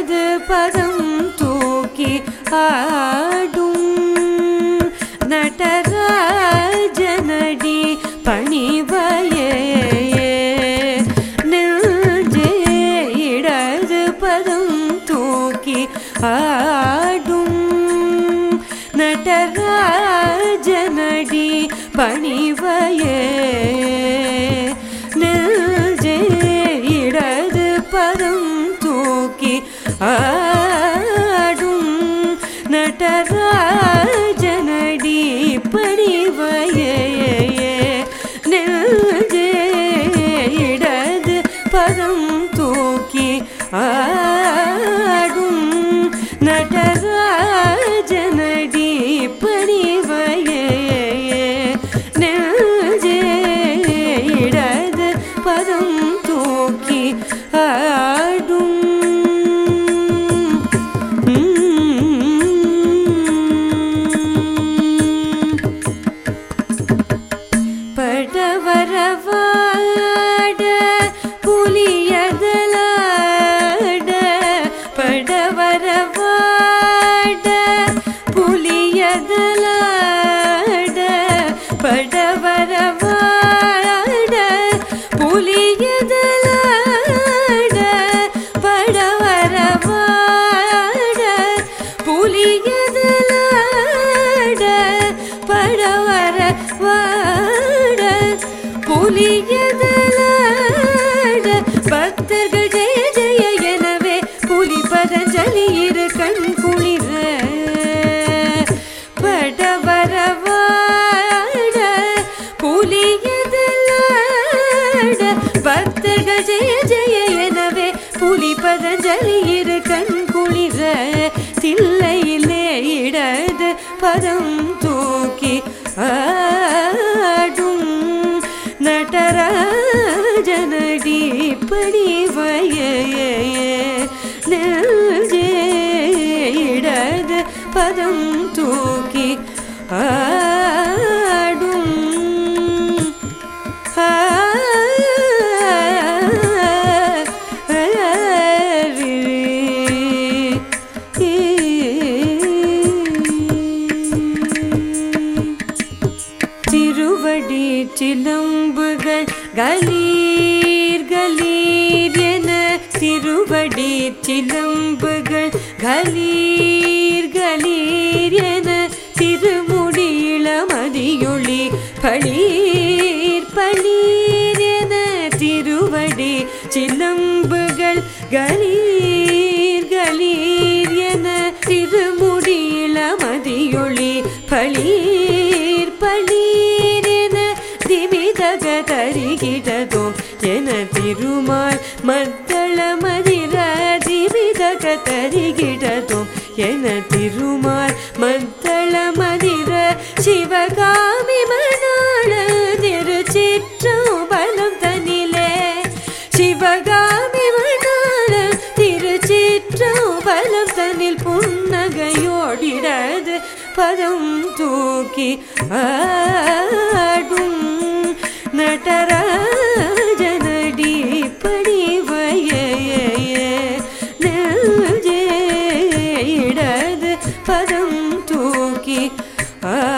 இடது பதம் தூக்கி ஆடும் நடராஜனடி பணிவையே நெஞ்சே இடது பதம் தூக்கி ஆடும் நடராஜனடி பணிவையே நெஞ்சே இடது பதம் தூக்கி ஆடும் நடராஜனடி பணிவையே நெஞ்சே இடது பதம் தூக்கி ஆடும் நடராஜனடி பணிவையே நெஞ்சே இடது பதம் தூக்கி ஆடும் படவரவாட புலியதலாட படவரவாட புலியதலாட படவரவாட புலியதலாட படவரவாட புலியதலாட படவரவாட புலியதலாட பக்தர்கள் ஜெய ஜெய எனவே புலி பதஞ்சலி இரு கண் குளிர படவரவாட புலியதலாட பக்தர்கள் ஜெய ஜெய எனவே புலி பதஞ்சலி இரு கண் குளிர தில்லையிலே இடது பதம் தூக்கி ஆடும் நடராஜனடி படிவையே நெஞ்சே இடது பதம் தூக்கி ஆடும் ஆ திருவடி சிலம்புகள் கலீர் கலீர் என திருவடி சிலம்புகள் கலீர் கலீர் என திருமுடி இளமதியொளி பளீர் பளீர் என திருவடி சிலம்புகள் கலீர் கலீர் என திருமுடி இளமதியொளி பளீர் பளீர் என திமிதக தருகிடதும் என திருமால் மத்தள மதிர திமிதக தருகிடதும் என திருமால் மத்தள மதிர சிவகாமி மணாள திருச்சிற்றம்பலம் தனிலே சிவகாமி மணாள திருச்சிற்றம்பலம் தனில் புன்னகையோடிடது பதம் தூக்கி ஆடும் நடராஜனடி படிவையே நெஞ்சே இடது பதம் தூக்கி ஆ